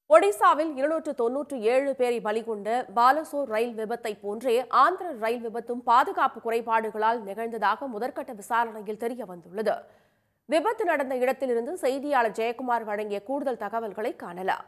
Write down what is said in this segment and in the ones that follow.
ஒடிசாவில் இருநூற்று தொன்னூற்று ஏழு பேரை பலிகொண்ட பாலசோர் ரயில் விபத்தை போன்றே ஆந்திர ரயில் விபத்தும் பாதுகாப்பு குறைபாடுகளால் நிகழ்ந்ததாக முதற்கட்ட விசாரணையில் தெரிய வந்துள்ளது விபத்து நடந்த இடத்திலிருந்து செய்தியாளர் ஜெயக்குமார் வழங்கிய கூடுதல் தகவல்களை காணலாம்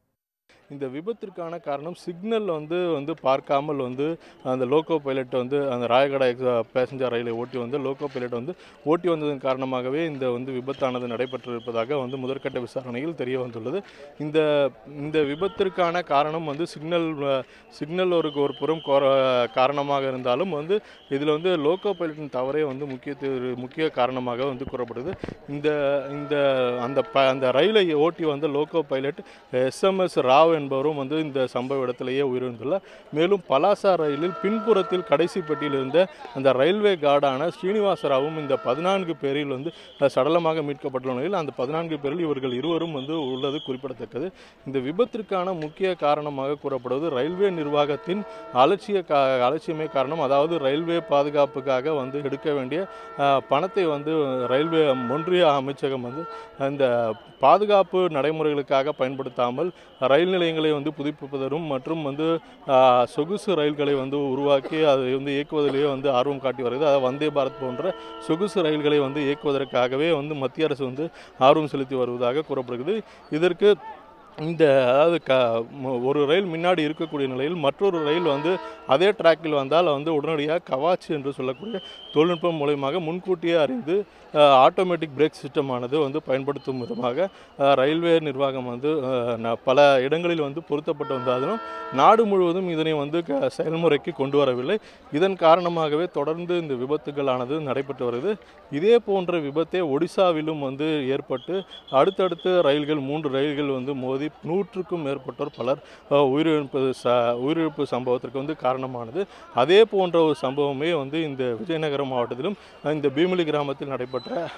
இந்த விபத்திற்கான காரணம் சிக்னல் வந்து வந்து பார்க்காமல் வந்து அந்த லோக்கோ பைலட் வந்து அந்த ராயகடா பேசஞ்சர் ரயிலை ஓட்டி வந்து லோக்கோ பைலட் வந்து ஓட்டி வந்ததன் காரணமாகவே இந்த வந்து விபத்தானது நடைபெற்றிருப்பதாக வந்து முதற்கட்ட விசாரணையில் தெரிய வந்துள்ளது இந்த இந்த விபத்திற்கான காரணம் வந்து சிக்னல் அஹ், சிக்னல் ஒரு ஒரு புறம் கோர- காரணமாக இருந்தாலும் வந்து இதில் வந்து லோக்கோ பைலட்டின் தவறே வந்து முக்கிய முக்கிய காரணமாக வந்து கூறப்படுது இந்த இந்த அந்த ப அந்த ரயிலை ஓட்டி வந்த லோக்கோ பைலட் எஸ்எம்எஸ் ராவ் என்பவரும் வந்து இந்த சம்பவ இடத்திலேயே உயிரிழந்துள்ளார் மேலும் பலாசா ரயிலில் பின்புறத்தில் கடைசி பெட்டியில் இருந்த அந்த ரயில்வே கார்டான ஸ்ரீனிவாச ராவும் இந்த பதினான்கு பேரில் வந்து அஹ், சடலமாக மீட்கப்பட்டுள்ள நிலையில் அந்த பதினான்கு பேரில் இவர்கள் இருவரும் வந்து உள்ளது குறிப்பிடத்தக்கது இந்த விபத்திற்கான முக்கிய காரணமாக கூறப்படுவது ரயில்வே நிர்வாகத்தின் அலட்சிய கா அலட்சியமே காரணம் அதாவது ரயில்வே பாதுகாப்புக்காக வந்து எடுக்க வேண்டிய அஹ், பணத்தை வந்து ரயில்வே ஒன்றிய அமைச்சகம் வந்து அந்த பாதுகாப்பு நடைமுறைகளுக்காக பயன்படுத்தாமல் ரயில் நிலையங்களை வந்து புதுப்பிப்பதரும் மற்றும் வந்து ஆஹ், சொகுசு ரயில்களை வந்து உருவாக்கி அதை வந்து இயக்குவதிலேயே வந்து ஆர்வம் காட்டி வருகிறது அதாவது வந்தே பாரத் போன்ற சொகுசு ரயில்களை வந்து இயக்குவதற்காகவே வந்து மத்திய அரசு வந்து ஆர்வம் செலுத்தி வருவதாக கூறப்படுகிறது இதற்கு இந்த அதாவது க ம- ஒரு ரயில் முன்னாடி இருக்கக்கூடிய நிலையில் மற்றொரு ரயில் வந்து அதே டிராக்கில் வந்தால் வந்து உடனடியாக கவாச்சி என்று சொல்லக்கூடிய தொழில்நுட்பம் மூலயமாக முன்கூட்டியே அறிந்து ஆட்டோமேட்டிக் பிரேக் சிஸ்டமானது வந்து பயன்படுத்தும் விதமாக அஹ், ரயில்வே நிர்வாகம் வந்து அஹ், ந- பல இடங்களில் வந்து பொருத்தப்பட்டு வந்தாலும் நாடு முழுவதும் இதனை வந்து க- செயல்முறைக்கு கொண்டு வரவில்லை இதன் காரணமாகவே தொடர்ந்து இந்த விபத்துகளானது நடைபெற்று வருது இதே போன்ற விபத்தே ஒடிசாவிலும் வந்து ஏற்பட்டு அடுத்தடுத்து ரயில்கள் மூன்று ரயில்கள் வந்து மோதி நூற்றுக்கும் மேற்பட்டோர் பலர் அஹ், உயிரிழப்பு ச உயிரிழப்பு சம்பவத்திற்கு வந்து காரணமானது அதே போன்ற ஒரு சம்பவமே வந்து இந்த விஜயநகரம் மாவட்டத்திலும் அஹ், இந்த பீமிலி கிராமத்தில் நடைபெற்ற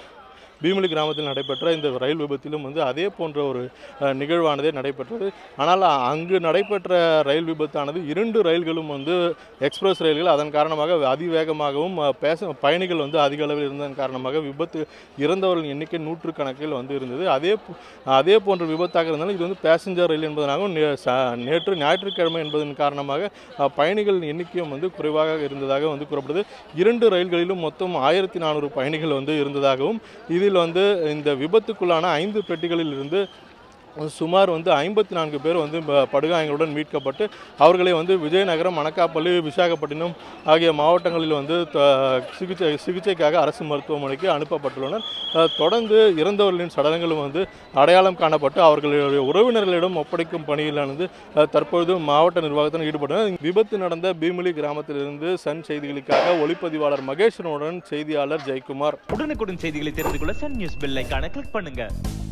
பீமிலி கிராமத்தில் நடைபெற்ற இந்த ரயில் விபத்திலும் வந்து அதே போன்ற ஒரு அஹ், நிகழ்வானதே நடைபெற்றது ஆனால் அங்கு நடைபெற்ற ரயில் விபத்தானது இரண்டு ரயில்களும் வந்து எக்ஸ்பிரஸ் ரயில்கள் அதன் காரணமாக அதிவேகமாகவும் அஹ், பேச பயணிகள் வந்து அதிக அளவில் இருந்ததன் காரணமாக விபத்து இறந்தவர்களின் எண்ணிக்கை நூற்றுக்கணக்கில் வந்து இருந்தது அதே போ- அதே போன்ற விபத்தாக இருந்தாலும் இது வந்து பேசஞ்சர் ரயில் என்பதனாகவும் நே- ச- நேற்று ஞாயிற்றுக்கிழமை என்பதன் காரணமாக அஹ், பயணிகளின் எண்ணிக்கையும் வந்து குறைவாக இருந்ததாக வந்து கூறப்படுது இரண்டு ரயில்களிலும் மொத்தம் ஆயிரத்தி நானூறு பயணிகள் வந்து இருந்ததாகவும் இதில் வந்து இந்த விபத்துக்குள்ளான ஐந்து பெட்டிகளில் இருந்து சுமார் வந்து ஐம்பத்தி நான்கு பேர் வந்து ப- படுகாயங்களுடன் மீட்கப்பட்டு அவர்களை வந்து விஜயநகரம் மணக்காப்பள்ளி விசாகப்பட்டினம் ஆகிய மாவட்டங்களில் வந்து த- சிகிச்சை சிகிச்சைக்காக அரசு மருத்துவமனைக்கு அனுப்பப்பட்டுள்ளனர் அஹ், தொடர்ந்து இறந்தவர்களின் சடலங்களும் வந்து அடையாளம் காணப்பட்டு அவர்களுடைய உறவினர்களிடம் ஒப்படைக்கும் பணியிலானது அஹ், தற்பொழுது மாவட்ட நிர்வாகத்தினர் ஈடுபட்டனர் விபத்து நடந்த பீமிலி கிராமத்திலிருந்து சன் செய்திகளுக்காக ஒளிப்பதிவாளர் மகேஸ்வரனுடன் செய்தியாளர் ஜெயக்குமார் உடனுக்குடன் செய்திகளை தெரிந்து கொள்ள சன் நியூஸ் பெல் ஐகானை கிளிக் பண்ணுங்க